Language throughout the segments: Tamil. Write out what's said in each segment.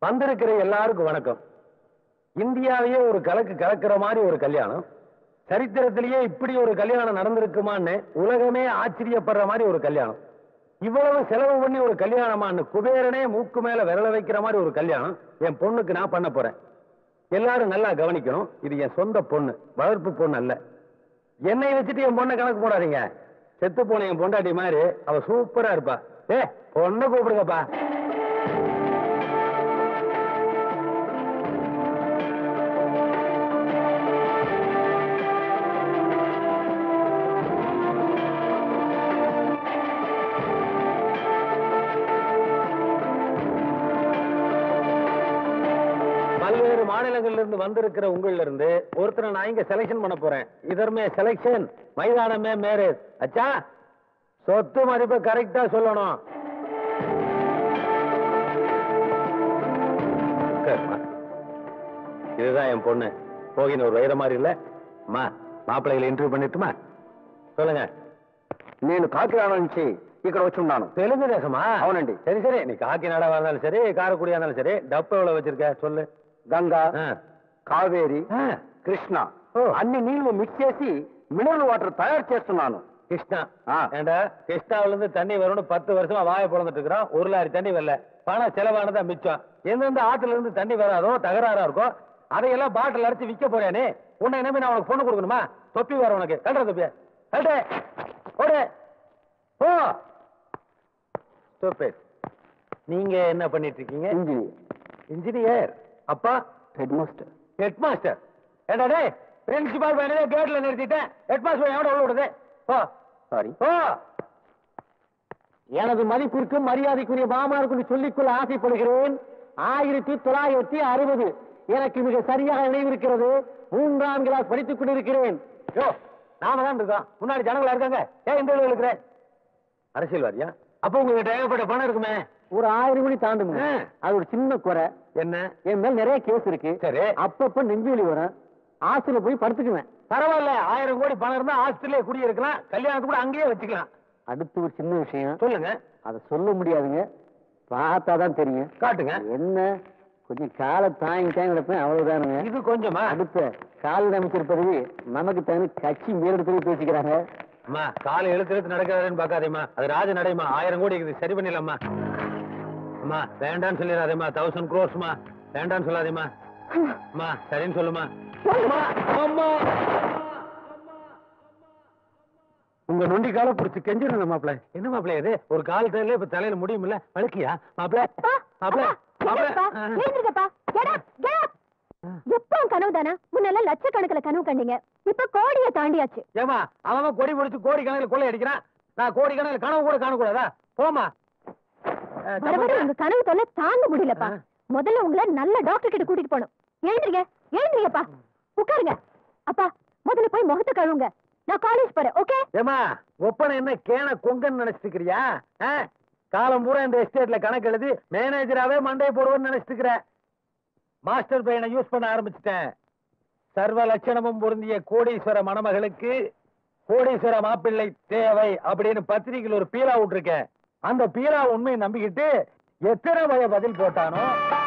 வந்திருக்கிற எல்லாருக்கும் வணக்கம் இந்தியாவையே ஒரு கலக்கு கலக்கிற மாதிரி ஒரு கல்யாணம் சரித்திரத்திலேயே இப்படி ஒரு கல்யாணம் நடந்திருக்குமான்னு உலகமே ஆச்சரியப்படுற மாதிரி ஒரு கல்யாணம் இவ்வளவு செலவு பண்ணி ஒரு கல்யாணமான்னு குபேரனே மூக்கு மேல விரல வைக்கிற மாதிரி ஒரு கல்யாணம் என் பொண்ணுக்கு நான் பண்ண போறேன் எல்லாரும் நல்லா கவனிக்கணும் இது என் சொந்த பொண்ணு வளர்ப்பு பொண்ணு அல்ல என்னை வச்சுட்டு என் பொண்ணை கணக்கு போடாதீங்க செத்து போன என் பொண்டாட்டி மாதிரி அவ சூப்பரா இருப்பா ஏ பொண்ணை கூப்பிடுங்கப்பா பல்வேறு மாநிலங்கள்ல இருந்து வந்திருக்கிற உங்கள்ல இருந்து ஒருத்தரை நான் இங்க செலக்ஷன் பண்ண போறேன் இதர்மே செலக்ஷன் மைதானமே மேரேஜ் அச்சா சொத்து மதிப்பை கரெக்டா சொல்லணும் உட்காரும்மா. இதுதான் என் பொண்ணு போகின ஒரு வைர மாதிரி இல்ல அம்மா மாப்பிள்ளைகளை இன்டர்வியூ பண்ணிட்டுமா சொல்லுங்க నేను కాకినాడ నుంచి ఇక్కడ వచ్చి ఉన్నాను தெலுங்கு தேசமா అవునండి. சரி சரி நீ காக்கிநாடாவா இருந்தாலும் சரி காரக்குடியா இருந்தாலும் சரி டப்பு எவ்வளவு வச்சிருக்க சொல்லு గంగా ஆ. కావేరి ஆ. కృష్ణ ఓ. అన్ని నీళ్లు మిక్స్ చేసి మినరల్ వాటర్ తయారు చేస్తున్నాను கிருஷ்ணா ஆ. ஏண்டா கிருஷ்ணாவில இருந்து தண்ணி வரும்னு பத்து வருஷமா வாயை பிறந்துட்டு இருக்கிறோம் ஒரு லாரி தண்ணி வரல பணம் செலவானதா மிச்சம் எந்தெந்த ஆத்துல இருந்து தண்ணி வராதோ தகராறா இருக்கோ அதையெல்லாம் பாட்டில் அரைச்சு விற்க போறேனே உன்னை நம்பி நான் உனக்கு பொண்ணு கொடுக்கணுமா தொப்பி வர உனக்கு கல்ற தொப்பிய கல்ற ஓடு ஓ Stupid. நீங்க என்ன பண்ணிட்டு இருக்கீங்க ఇంజనీర్ இன்ஜினியர் அப்பா హెడ్ మాస్టర్ ஹெட் மாஸ்டர் ஏண்டா டேய் பிரின்சிபால் வேணே கேட்ல நிறுத்திட்டேன் ஹெட் மாஸ்டர் எவட உள்ள விடுது போ సారీ போ எனது மதிப்பிற்கும் மரியாதைக்குரிய மாமனாருக்கு சொல்லிக்கொள்ள ஆசைப்படுகிறேன் ஆயிரத்தி தொள்ளாயிரத்தி அறுபது எனக்கு மிக சரியாக நினைவிருக்கிறது மூன்றாம் கிளாஸ் படித்துக் கொண்டிருக்கிறேன் யோ நாம தான் இருக்கோம் முன்னாடி ஜனங்களா இருக்காங்க ஏன் இந்த இழுவு இருக்கிற அரசியல்வாதியா அப்ப உங்ககிட்ட ஏகப்பட்ட பணம் இருக்குமே ஒரு ஆயிரம் மணி தாண்டுங்க ஆ. அது ஒரு சின்ன குறை என்ன என் மேல நிறைய கேஸ் இருக்கு சரி. அப்பப்ப நெஞ்சுவலி வரும் ஆஸ்பத்திரியில போய் படுத்துக்குவேன் பரவாயில்ல ஆயிரம் கோடி பணம் இருந்தா ஆஸ்திரேலியா குடியிருக்கலாம் கல்யாணத்து கூட அங்கேயே வச்சுக்கலாம் அடுத்து ஒரு சின்ன விஷயம் சொல்லுங்க அதை சொல்ல முடியாதுங்க பார்த்தா தான் தெரியும் காட்டுங்க என்ன கொஞ்சம் காலை தாங்கி தாங்கி கிடப்பேன் அவ்வளவுதானுங்க இது கொஞ்சமா அடுத்த கால் அமைச்சர் பதவி நமக்கு தகுந்த கட்சி மேலிடத்துல பேசிக்கிறாங்க அம்மா காலை எழுத்து எழுத்து நடக்காதுன்னு பாக்காதேம்மா அது ராஜ நடைமா ஆயிரம் கோடி இருக்குது சரி பண்ணிடலாமா அம்மா வேண்டான்னு சொல்லிடாதேம்மா தௌசண்ட் க்ரோஸ்மா வேண்டான்னு சொல்லாதேம்மா அம்மா சரின்னு சொல்லுமா அம்மா, அம்மா உங்க நொண்டி கால புடிச்சு கெஞ்சிருங்க மாப்பிள என்ன மாப்பிள இது ஒரு கால் தலையில இப்ப தலையில முடியுமில்ல வழுக்கியா மாப்பிள மாப்பிள மாப்பிள எழுந்திருக்கப்பா எப்போ கனவு தானே முன்னெல்லாம் லட்சக்கணக்கில் கனவு கண்டீங்க இப்ப கோடியை தாண்டியாச்சு ஏமா அவன் கொடி முடிச்சு கோடி கணக்கில் கொள்ளை அடிக்கிறான் நான் கோடி கணக்கில் கனவு கூட காணக்கூடாதா போமா அஹ், வர வர உங்க கனவு தொல்லை தாங்க முடியலப்பா ஆ. முதல்ல உங்களை நல்ல டாக்டர் கிட்ட கூட்டிட்டு போகணும் எழுந்திருங்க எழுந்திருங்கப்பா உட்காருங்க அப்பா முதல்ல போய் முகத்தை கழுவுங்க நான் காலேஜ் போறேன் ஓகே ஏமா ஒப்பனை என்ன கேன கொங்கன்னு நினைச்சிட்டு இருக்கிறியா ஆ? காலம் பூரா இந்த எஸ்டேட்ல கணக்கு எழுதி மேனேஜராவே மண்டையை போடுவேன்னு நினைச்சிட்டு இருக்கிற மாஸ்டர் பிரெயினை யூஸ் பண்ண ஆரம்பிச்சிட்டேன் சர்வ லட்சணமும் பொருந்திய கோடீஸ்வர மணமகளுக்கு கோடீஸ்வர மாப்பிள்ளை தேவை அப்படின்னு பத்திரிகையில் ஒரு பீலா விட்டுருக்கேன் அந்த பீலா உண்மையை நம்பிக்கிட்டு எத்தனை வய பதில் போட்டானோ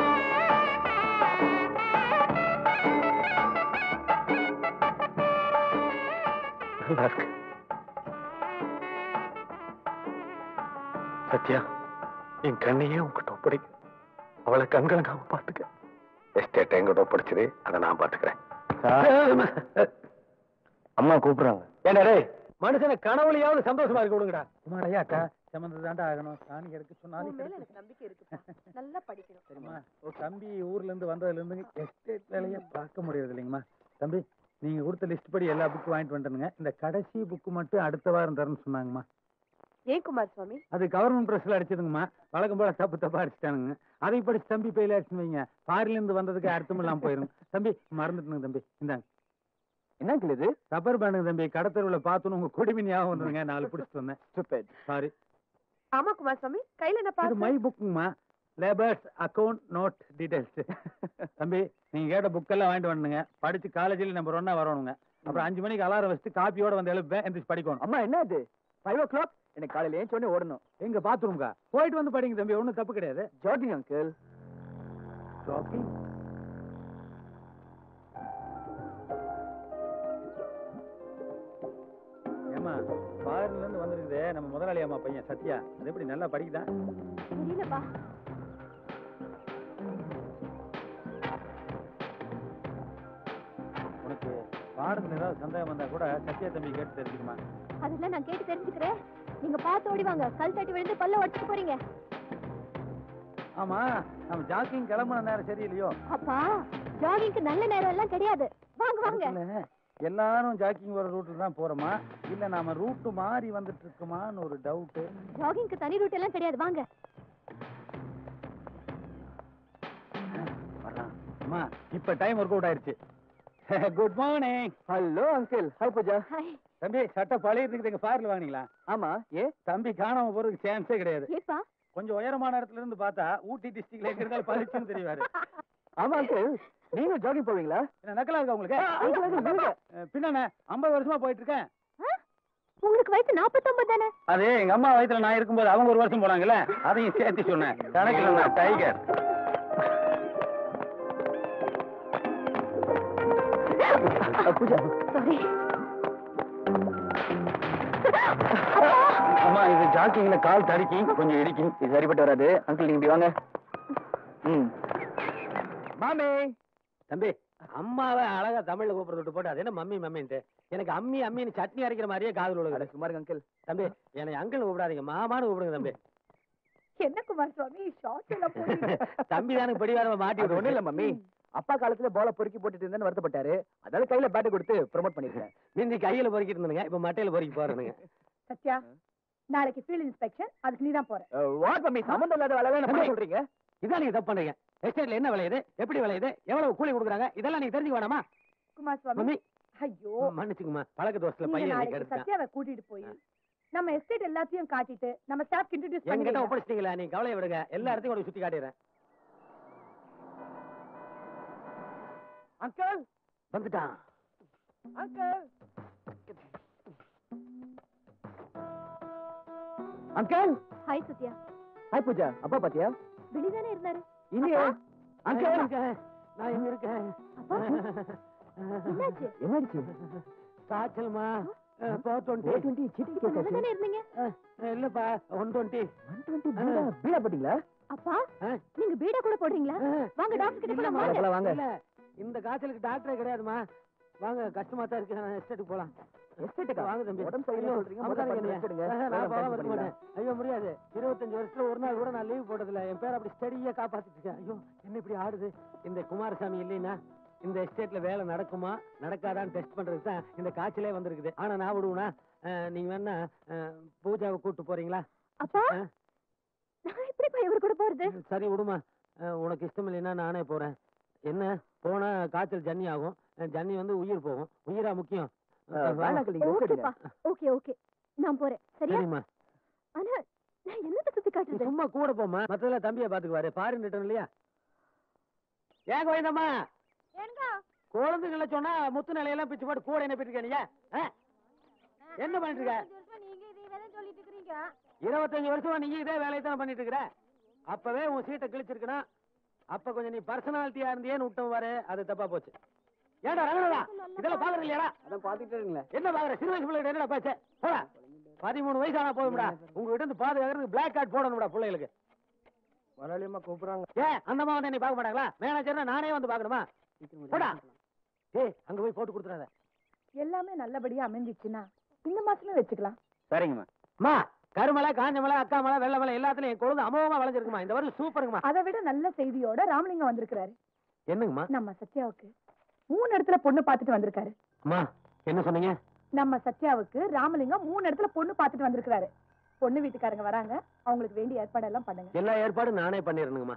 நல்லா இருக்கு சத்யா என் கண்ணையே உங்ககிட்ட ஒப்படைக்க அவளை கண்கலங்காம பாத்துக்க எஸ்டேட் எங்கிட்ட ஒப்படைச்சது அதை நான் பாத்துக்கிறேன் அம்மா கூப்பிடுறாங்க ஏண்டா டேய் மனுஷனை கனவுலையாவது சந்தோஷமா இருக்க விடுங்கடா சுமாரையா அக்கா சம்மந்த தாண்டா ஆகணும் சாணி எடுக்க சொன்னாலும் நம்பிக்கை இருக்குப்பா நல்லா படிக்கணும் தெரியுமா ஒரு தம்பி ஊர்ல இருந்து வந்ததுல இருந்து எஸ்டேட் வேலையை பார்க்க முடியறது இல்லைங்கம்மா தம்பி நீங்க கொடுத்த லிஸ்ட் படி எல்லா புக்கும் வாங்கிட்டு வந்துட்டேனுங்க இந்த கடைசி புக்கு மட்டும் அடுத்த வாரம் தரேன்னு சொன்னாங்கம்மா ஏன் குமார் சுவாமி அது கவர்மெண்ட் ப்ரெஸ்ல அடிச்சதுங்கம்மா வழக்கம் போல தப்பு தப்பா அடிச்சிட்டானுங்க அதை படிச்சு தம்பி பெயில் ஆயிடுச்சுன்னு வைங்க ஃபாரின்ல இருந்து வந்ததுக்கு அர்த்தம் இல்லாம போயிரும் தம்பி மறந்துட்டுங்க தம்பி இந்தாங்க என்னங்க இது ரப்பர் பேண்டுங்க தம்பி கடத்தருவுல பார்த்தோன்னு உங்க கொடிமி ஞாபகம் வந்ததுங்க நாலு பிடிச்சிட்டு வந்தேன் சாரி ஆமா குமார் சுவாமி கையில என்ன இது மை புக்குங்கம்மா லேபர்ஸ் அக்கவுண்ட் நோட் டீடைல்ஸ் தம்பி நீங்க கேட்ட புக்கெல்லாம் வாங்கிட்டு வரணுங்க படிச்சு காலேஜில் நம்பர் ஒன்னா வரணுங்க அப்புறம் அஞ்சு மணிக்கு அலாரம் வச்சுட்டு காப்பியோட வந்து எழுப்பேன் எந்திரிச்சு படிக்கணும் அம்மா என்ன இது ஃபைவ் ஓ கிளாக் எனக்கு காலையில ஏன் சொன்னே ஓடணும் எங்க பாத்ரூம்கா போயிட்டு வந்து படிங்க தம்பி ஒண்ணும் தப்பு கிடையாது ஜாகிங் அங்கிள் ஜாக்கிங் ஏமா ஃபாரின்ல இருந்து வந்திருக்குதே நம்ம முதலாளி அம்மா பையன் சத்யா அது எப்படி நல்லா படிக்குதான் தெரியலப்பா உனக்கு பாடத்துல ஏதாவது சந்தேகம் வந்தா கூட சத்யா தம்பி கேட்டு தெரிஞ்சுக்குமா அதெல்லாம் நான் கேட்டு தெரிஞ்சுக்கிறேன் நீங்க பார்த்து ஓடி வாங்க கல் தட்டி விழுந்து பல்ல உடச்சிட்டு போறீங்க ஆமா நம்ம ஜாக்கிங் கிளம்புன நேரம் சரியில்லையோ அப்பா ஜாகிங்க்கு நல்ல நேரம் எல்லாம் கிடையாது வாங்க வாங்க இல்ல, எல்லாரும் ஜாக்கிங் வர ரூட்ல தான் போறோமா இல்ல நாம ரூட் மாறி வந்துட்டு இருக்குமான்னு ஒரு டவுட் ஜாகிங்க்கு தனி ரூட் எல்லாம் கிடையாது வாங்க வர்றான் அம்மா இப்ப டைம் ஒர்க் அவுட் ஆயிருச்சு good morning hello uncle hi Pooja hi தம்பி சட்டை பழைய இருக்குது எங்க ஃபாரில் வாங்கினீங்களா ஆமா ஏ தம்பி காணாம போறதுக்கு சான்ஸே கிடையாது ஏப்பா கொஞ்சம் உயரமான இடத்துல இருந்து பார்த்தா ஊட்டி டிஸ்ட்ரிக்ட்ல எங்க இருந்தாலும் பளிச்சுன்னு தெரிவாரு ஆமா அங்கிள் நீங்க ஜாகிங் போவீங்களா என்ன நக்கலா இருக்கா உங்களுக்கு uncle, uncle, இருங்க. அஹ், பின்ன ஐம்பது வருஷமா போயிட்டு இருக்கேன் ஆ? உங்களுக்கு வயசு நாற்பத்தொன்பது தானே அது எங்க அம்மா வயசுல நான் இருக்கும்போது அவங்க ஒரு வருஷம் போனாங்கல்ல அதையும் சேர்த்து சொன்னேன் கணக்குல நான் டைகர் பூஜா சாரி அம்மா இது ஜாக்கிங்ல கால் தடுக்கி கொஞ்சம் இடிக்கி இது சரிப்பட்டு வராது அங்கிள் நீங்க இப்படி வாங்க ம் மாமே தம்பி அம்மாவை அழகா தமிழ்ல கூப்பிடுறது விட்டு போட்டு அது என்ன மம்மி மம்மின்ட்டு எனக்கு அம்மி அம்மின்னு சட்னி அரைக்கிற மாதிரியே காதல் உலகம் சும்மா இருங்க அங்கிள் தம்பி என்னை அங்கிள் கூப்பிடாதீங்க மாமான்னு கூப்பிடுங்க தம்பி என்ன குமார் சுவாமி ஷார்ட் எல்லாம் தம்பி தானுங்க படிவாரமா மாட்டி அது ஒண்ணு இல்ல விட்டுருச்சு. மம்மி அப்பா காலத்துல பால பொறுக்கி போட்டுட்டு இருந்தேன்னு வருத்தப்பட்டாரு அதால கையில பேட்டை கொடுத்து ப்ரோமோட் பண்ணிருக்கேன் முந்தி கையில பொறுக்கிட்டு இருந்தானுங்க இப்ப மட்டையில பொறுக்கி போறேனுங்க சத்யா நாளைக்கு ஃபீல்ட் இன்ஸ்பெக்ஷன் அதுக்கு நீ தான் போற வாட் மம்மி சம்மந்தம் இல்லாத வேலை என்ன பண்ண சொல்றீங்க இதான் நீங்க தப்பு பண்றீங்க எஸ்டேட்ல என்ன விளையுது எப்படி விளையுது எவ்வளவு கூலி கொடுக்குறாங்க இதெல்லாம் நீங்க தெரிஞ்சுக்க வேணாமா குமார் சுவாமி மம்மி ஐயோ மன்னிச்சுக்குமா பழக்க தோசைல நீங்க பையன் நாளைக்கு கெடுத்தான் சத்யாவை கூட்டிட்டு போய் நம்ம எஸ்டேட் எல்லாத்தையும் காட்டிட்டு நம்ம ஸ்டாஃப் இன்ட்ரோடியூஸ் என்கிட்ட பண்ணி ஒப்படைச்சிட்டீங்களா நீங்க கவலையை விடுங்க எல்லா இடத்தையும் ஒரு சுத்தி காட்டிடுறேன் அங்கிள் வந்துட்டான் uncle uncle hi Sathya hi Pooja அப்பா பாத்தியா வெளிதானே இருந்தாரு இல்லையே நான் அங்கிள் எங்க இருக்கேன்? நான் எங்க இருக்கேன் அப்பா என்னாச்சு என்னாச்சு காய்ச்சல்மா four twenty four twenty cheating case ஆச்சு தானே இருந்தீங்க இல்லப்பா ஒன் டுவெண்ட்டி ஒன் டுவெண்ட்டி பீடா பீடா போட்டீங்களா அப்பா ஆ. நீங்க பீடா கூட போடுறீங்களா வாங்க டாக்டர் கிட்ட போலாம் வாங்க போலாம், வாங்க. இல்ல இந்த காய்ச்சலுக்கு டாக்டரே கிடையாதுமா வாங்க கஷ்டமா தான் இருக்கு நான் எஸ்டேட்டுக்கு போலாம் எஸ்டேட்டுக்கா வாங்க தம்பி உடம்பு சரியில்லை ஐயோ, சொல்றீங்க அமுதா முதல்ல நீங்க. ரெஸ்ட் எடுங்க ஆஹா, நான் வேலை போகாம பார்த்து இருக்க மாட்டேன் ஐயோ முடியாது இருபத்தஞ்சு வருஷத்துல ஒரு நாள் கூட நான் லீவ் போட்டதில்ல என் பேர் அப்படி ஸ்டடியா காப்பாத்திட்டு இருக்கேன் ஐயோ என்ன இப்படி ஆடுது இந்த குமாரசாமி இல்லைன்னா இந்த எஸ்டேட்ல வேலை நடக்குமா நடக்காதான்னு டெஸ்ட் பண்றதுக்கு தான் இந்த காய்ச்சலே வந்திருக்குது ஆனா நான் விடுவேனா அஹ், நீங்க வேணா அஹ், பூஜாவை கூட்டு போறீங்களா அப்பா ஆ? நான் எப்படி இவர் கூட போறது சரி விடுமா அஹ், உனக்கு இஷ்டம் இல்லைன்னா நானே போறேன் என்ன போனா காய்ச்சல் ஜன்னி ஆகும் அஹ், ஜன்னி வந்து உயிர் போகும் உயிரா முக்கியம் அஹ், வேணாம் uncle, நீங்க ரெஸ்ட் எடுங்க ஓகேப்பா ஓகே ஓகே நான் போறேன் சரியா சரிம்மா ஆனா நான் என்னத்த சுத்தி நீ காட்டுறது சும்மா கூட போமா மத்ததெல்லாம் தம்பியை பாத்துக்குவாரு பாருன்னு ரிட்டர்ன் இல்லையா ஏன் கோயந்தம்மா குழந்தைங்கள சொன்னா முத்து நிலையெல்லாம் பிச்சு போட்டு கூட என்ன பிட்டு என்ன பண்ணிட்டு இருக்க இருபத்தஞ்சு வருஷமா நீங்க இதே வேலையை தான் பண்ணிட்டு இருக்கிற அப்பவே உன் சீட்டை கிழிச்சிருக்கணும் அப்ப கொஞ்சம் நீ பர்சனாலிட்டியா இருந்தியேன்னு விட்டோம் பாரு அது தப்பா போச்சு ஏடா ரங்கடா இதெல்லாம் பாக்குறது இல்லையாடா அதான் பாத்துக்கிட்டே இருங்களேன் என்ன பாக்குற சிறு வயசு பிள்ளைகிட்ட என்னடா பேச்ச போடா பதிமூணு வயசு ஆனா போதும்டா உங்ககிட்ட இருந்து பாதுகாக்கிறதுக்கு பிளாக் கார்டு போடணும்டா பிள்ளைகளுக்கு முதலாளியம்மா கூப்பிடுறாங்க ஏன் அந்த அம்மா வந்து நீ பார்க்க மாட்டாங்களா மேனேஜர்னா நானே வந்து பார்க்கணுமா போடா ஏய் அங்க போய் போட்டு கொடுத்துறாத எல்லாமே நல்லபடியா அமைஞ்சிச்சுன்னா இந்த மாசமே வச்சுக்கலாம் சரிங்கம்மா அம்மா கருமலை காஞ்ச மலை அக்கா மலை வெள்ளை மலை எல்லாத்துலயும் என் கொழுந்து அமோகமா விளைஞ்சிருக்குமா இந்த வருஷம் சூப்பருங்கம்மா அதை விட நல்ல செய்தியோட ராமலிங்கம் வந்திருக்கிறாரு என்னங்கம்மா நம்ம சத்யாவுக்கு மூணு இடத்துல பொண்ணு பார்த்துட்டு வந்திருக்காரு அம்மா என்ன சொன்னீங்க நம்ம சத்யாவுக்கு ராமலிங்கம் மூணு இடத்துல பொண்ணு பார்த்துட்டு வந்திருக்காரு பொண்ணு வீட்டுக்காரங்க வராங்க அவங்களுக்கு வேண்டிய ஏற்பாடெல்லாம் பண்ணுங்க எல்லா ஏற்பாடும் நானே பண்ணிருந்துங்கம்மா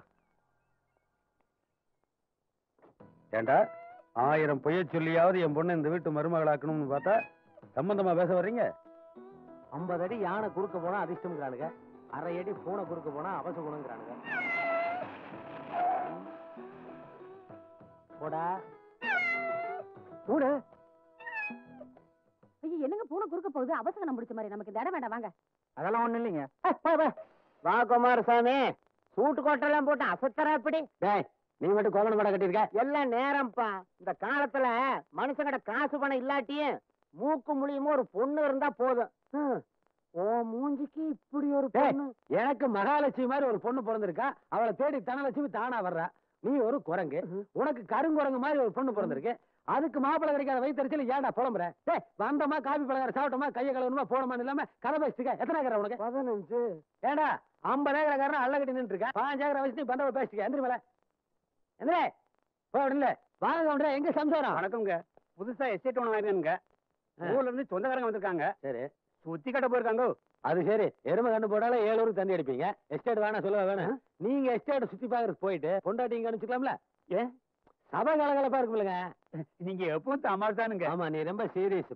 ஏண்டா ஆயிரம் பொய்ய சொல்லியாவது என் பொண்ணு இந்த வீட்டு மருமகளாக்கணும்னு பார்த்தா சம்பந்தமா பேச வர்றீங்க ஐம்பது அடி யானை குறுக்க போனா அதிர்ஷ்டம்ங்கிறானுங்க அரை அடி பூனை குறுக்க போனா அவசகுணங்கிறானுங்க போடா பூனை ஐயோ என்னங்க பூனை குறுக்க போகுது அவசரம் பிடிச்ச மாதிரி நமக்கு இந்த இடம் வேண்டாம் வாங்க அதெல்லாம் ஒண்ணும் இல்லைங்க வா குமாரசாமி சூட்டு கோட்டெல்லாம் போட்டு அசத்தரா எப்படி டேய் நீ மட்டும் கோவணம் படம் கட்டியிருக்க எல்லாம் நேரம்ப்பா இந்த காலத்துல மனுஷங்கட காசு பணம் இல்லாட்டியும் மூக்கு மூலியமா ஒரு பொண்ணு இருந்தா போதும் ஹம். ஓ மூஞ்சிக்கு இப்படி ஒரு பொண்ணு எனக்கு மகாலட்சுமி மாதிரி ஒரு பொண்ணு பிறந்திருக்கா அவளை தேடி தனலட்சுமி தானா வர்றா நீ ஒரு குரங்கு உனக்கு கருங்குரங்கு மாதிரி ஒரு பொண்ணு பிறந்திருக்கு அதுக்கு மாப்பிள்ளை கிடைக்காத வயிற்றுச்சல் ஏன்டா புலம்புற டேய் வந்தமா காபி பலகாரம் சாப்பிட்டோமா கையை கழுவணுமா போனோமான்னு இல்லாம கதை பேசிட்டுக்க எத்தனை ஏக்கரா உனக்கு பதினஞ்சு ஏடா ஐம்பது ஏக்கரக்காரன் அள்ள கட்டி நின்று இருக்க பாஞ்சு ஏக்கரை வச்சு நீ பண்றவ பேசிக்க எந்திரி மேல எந்திரே போ இல்ல வாங்க கவுண்டரே, எங்க சம்சாரம் வணக்கம்ங்க புதுசா எஸ்டேட் ஒன்று வாங்கிருங்க ஊர்ல இருந்து சொந்தக்காரங்க வந்திருக்காங்க சரி சுத்தி கட்ட போயிருக்காங்க அது சரி எருமை கண்டு போட்டாலும் ஏழு ஊருக்கு தண்ணி அடிப்பீங்க எஸ்டேட் வேணா சொல்ல வேணும் நீங்க எஸ்டேட் சுத்தி பாக்குறதுக்கு போயிட்டு பொண்டாட்டி இங்க அனுப்பிச்சுக்கலாம்ல ஏன் சபை கலகலப்பா இருக்குமில்லங்க நீங்க எப்பவும் தமாஷ் தானுங்க ஆமா நீ ரொம்ப சீரியஸ்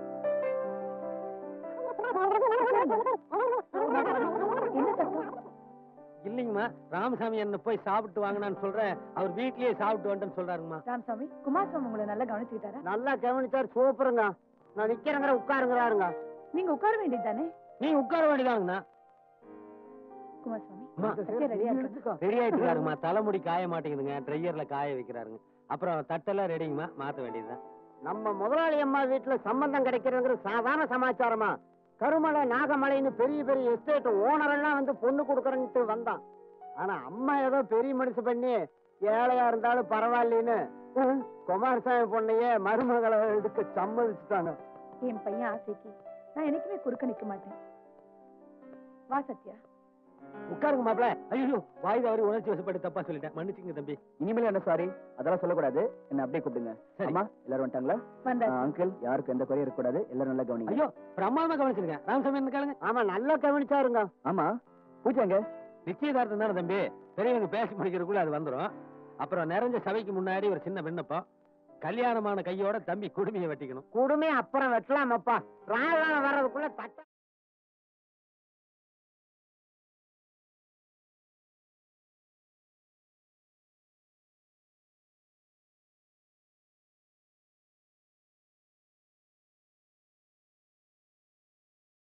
என்ன சத்தம் இல்லைங்கம்மா ராமசாமி என்ன போய் சாப்பிட்டு வாங்கினான்னு சொல்றேன் அவர் வீட்லயே சாப்பிட்டு வந்துட்டேன்னு சொல்றாருங்கம்மா ராமசாமி குமாரசாமி உங்களை நல்லா கவனிச்சுக்கிட்டாரா நல்லா கவனிச்சார் சூப்பருங்க நான் நிக்கிறேங்கிற உட்காருங்கிறாருங்க நீங்க உட்கார வேண்டியது தானே நீ உட்கார வேண்டியதாங்கண்ணா குமாரசாமி அம்மா. சத்யா ரெடியா இருக்காங்க ரெடி ஆயிட்டு இருக்காருங்கம்மா தலைமுடி காய மாட்டேங்குதுங்க ட்ரையர்ல காய வைக்கிறாருங்க அப்புறம் தட்டெல்லாம் ரெடிங்கம்மா மாத்த வேண்டியதுதான் நம்ம முதலாளி அம்மா வீட்டுல சம்பந்தம் கிடைக்கிறதுங்கிறது சாதாரண சமாச்சாரமா கருமலை நாகமலைன்னு பெரிய பெரிய எஸ்டேட் ஓனர் எல்லாம் வந்து பொண்ணு கொடுக்கறன்ட்டு வந்தான் ஆனா அம்மா ஏதோ பெரிய மனுஷ பண்ணி ஏழையா இருந்தாலும் பரவாயில்லைன்னு ஹம், குமாரசாமி பொண்ணையே மருமகளை எடுக்க சம்மதிச்சுட்டாங்க என் பையன் ஆசைக்கு நான் என்னைக்குமே குறுக்க நிக்க மாட்டேன் வா சத்யா உட்காருங்க மாப்பிள ஐயோ வாய் தவறி உணர்ச்சி வசப்பட்டு தப்பா சொல்லிட்டேன் மன்னிச்சுங்க தம்பி இனிமேல் என்ன சாரி அதெல்லாம் சொல்லக்கூடாது என்ன அப்படியே கூப்பிடுங்க சரி. அம்மா எல்லாரும் வந்துட்டாங்களா வந்தாச்சு அங்கிள் யாருக்கும் எந்த குறையும் இருக்கக்கூடாது எல்லாரும் நல்லா கவனிங்க ஐயோ பிரமாதமா கவனிச்சிருங்க ராமசாமி என்ன கேளுங்க ஆமா நல்லா கவனிச்சாருங்க ஆமா பூஜை எங்க நிச்சயதார்த்தம் தானே தம்பி பெரியவங்க பேசி முடிக்கிறதுக்குள்ள அது வந்துரும் அப்புறம் நிறைஞ்ச சபைக்கு முன்னாடி ஒரு சின்ன விண்ணப்பம் கல்யாணமான கையோட தம்பி குடுமையை வெட்டிக்கணும் குடுமே அப்புறம் வெட்டலாமப்பா ராவணன் வர்றதுக்குள்ள தட்ட